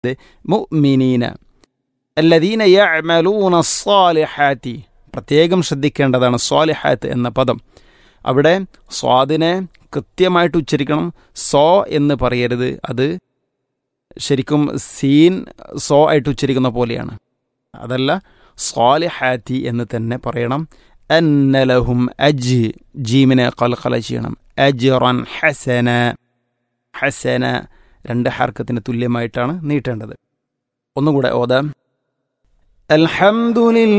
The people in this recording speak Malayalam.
മുഅ്മിനീന അല്ലദീന യഅമലൂന സ്വാലിഹാത്തി പ്രത്യേകം ശ്രദ്ധിക്കേണ്ടതാണ് സ്വാലിഹാത്ത് എന്ന പദം അവിടെ സ്വാദിനെ കൃത്യമായിട്ട് ഉച്ചരിക്കണം സോ എന്ന് പറയരുത് അത് ശരിക്കും സീൻ സോ ആയിട്ട് ഉച്ചരിക്കുന്ന പോലെയാണ് അതല്ല സ്വാലിഹാത്തി എന്ന് തന്നെ പറയണം അന്നലഹും അജ് ജീമിനെ കൽക്കല ചെയ്യണം അജ്റൻ ഹസന ഹസന രണ്ട് ഹർക്കത്തിന് തുല്യമായിട്ടാണ് നീട്ടേണ്ടത് ഒന്നുകൂടെ ഓതാം الحمد لله